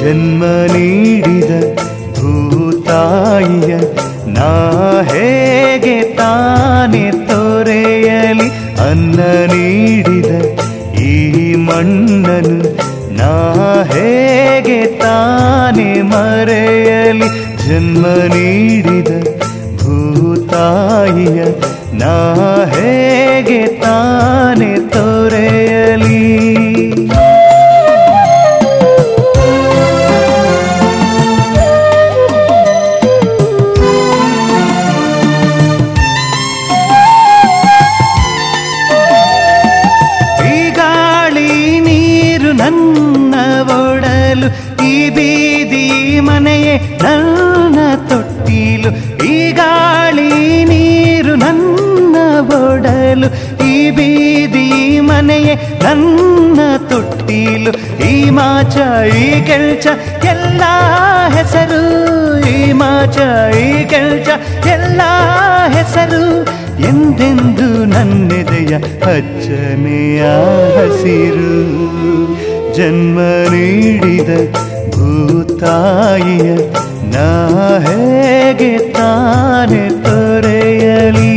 ಜನ್ಮ ನೀಡಿದ ಭೂತಾಯಿಯ ನಾ ಹೇಗೆ ತಾನೆ ತೊರೆಯಲಿ ಅನ್ನ ನೀಡಿದ ಈ ಮಣ್ಣನು ನಾ ಹೇಗೆ ತಾನೆ ಮರೆಯಲಿ ಜನ್ಮ ನೀಡಿದ ಭೂತಾಯಿಯ ನಾ ಹೇಗೆ ತಾನೆ ತೊರೆಯಲಿ ಈ ಗಾಳಿ ನೀರು ನನ್ನ ಒಡಲು ಈ ಬೀದಿ ಮನೆಯೇ ನನ್ನ ತೊಟ್ಟಿಲು ಈ ಗಾಳಿ ನೀರು ನನ್ನ ಒಡಲು ಈ ಬೀದಿ ಮನೆಯೇ ನನ್ನ ತೊಟ್ಟಿಲು ಈ ಮಾಚ ಈ ಕೆಲ್ಚ ಎಲ್ಲ ಹೆಸರು ಈ ಮಾಚ ಈ ಕೆಲ್ಚ ಎಲ್ಲ ಹೆಸರು ಎಂದೆಂದು ನನ್ನೆದೆಯ ಹಚ್ಚನೆಯ ಹಸಿರು ಜನ್ಮ ನೀಡಿದ ಭೂತಾಯಿಯ ನಾ ಹೇಗೆ ತಾನೆ ತೊರೆಯಲಿ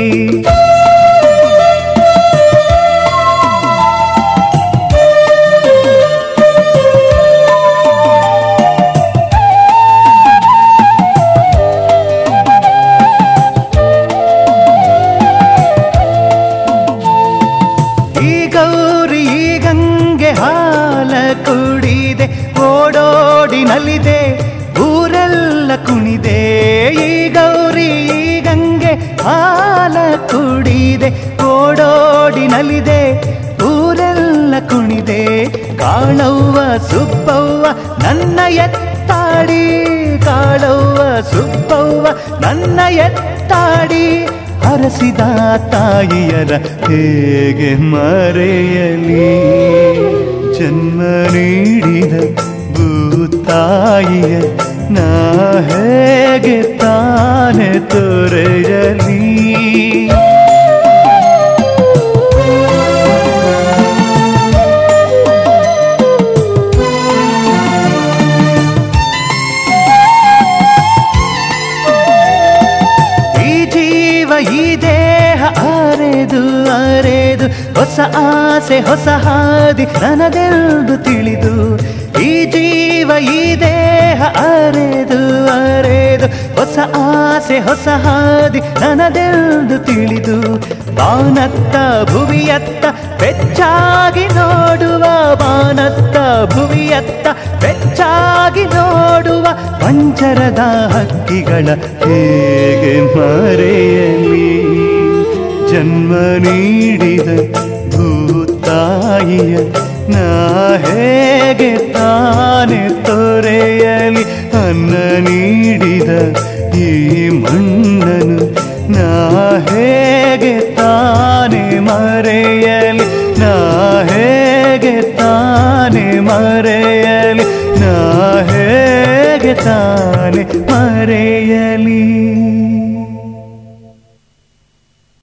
ಈ ಗೌರಿ ಈ ಗಂಗೆ ಹಾಲ ಕುಡಿದೆ ಓಡೋಡಿ ನಲಿದೆ ಊರೆಲ್ಲ ಕುಣಿದೆ ಈ ಗೌರಿ ಈ ಗಂಗೆ ಹಾಲ ಕುಡಿದೆ ಓಡೋಡಿ ನಲಿದೆ ಊರೆಲ್ಲ ಕುಣಿದೆ ಕಾಳವ್ವ ಸುಬ್ಬವ್ವ ನನ್ನ ಎತ್ತಾಡಿ ಕಾಳವ್ವ ಸುಬ್ಬವ್ವ ನನ್ನ ಎತ್ತಾಡಿ ಹರಸಿದ ತಾಯಿಯರ ಹೇಗೆ ಮರೆಯಲಿ ಜನ್ಮ ನೀಡಿದ ಭೂತಾಯಿಯ ನಾ ಹೇಗೆ ತಾನೆ ತೊರೆಯಲಿ ಈ ಜೀವ ಈ ದೇಹ ಅರೆದು ಅರೆದು ಹೊಸ ಆಸೆ ಹೊಸ ಹಾದಿ ನನದೆಂದು ತಿಳಿದು ಈ ಜೀವ ಈ ದೇಹ ಅರೆದು ಅರೆದು ಹೊಸ ಆಸೆ ಹೊಸ ಹಾದಿ ನನದೆಂದು ತಿಳಿದು ಬಾನತ್ತ ಭುವಿಯತ್ತ ಬೆಚ್ಚಾಗಿ ನೋಡುವ ಬಾನತ್ತ ಭುವಿಯತ್ತ ಬೆಚ್ಚಾಗಿ ನೋಡುವ ಪಂಚರದ ಹಕ್ಕಿಗಳ ಹೇಗೆ ಮರೆಯಲಿ ಜನ್ಮ ನೀಡಿದ ಭೂತಾಯಿಯ ನಾ ಹೇಗೆ ತಾನೆ ತೊರೆಯಲಿ ಅನ್ನ ನೀಡಿದ ಈ ಮಣ್ಣನು ನಾ ಹೇಗೆ ತಾನೆ ಮರೆಯಲಿ ನಾ ಹೇಗೆ ತಾನೆ ಮರೆಯಲಿ ನಾ ಹೇಗೆ ತಾನೆ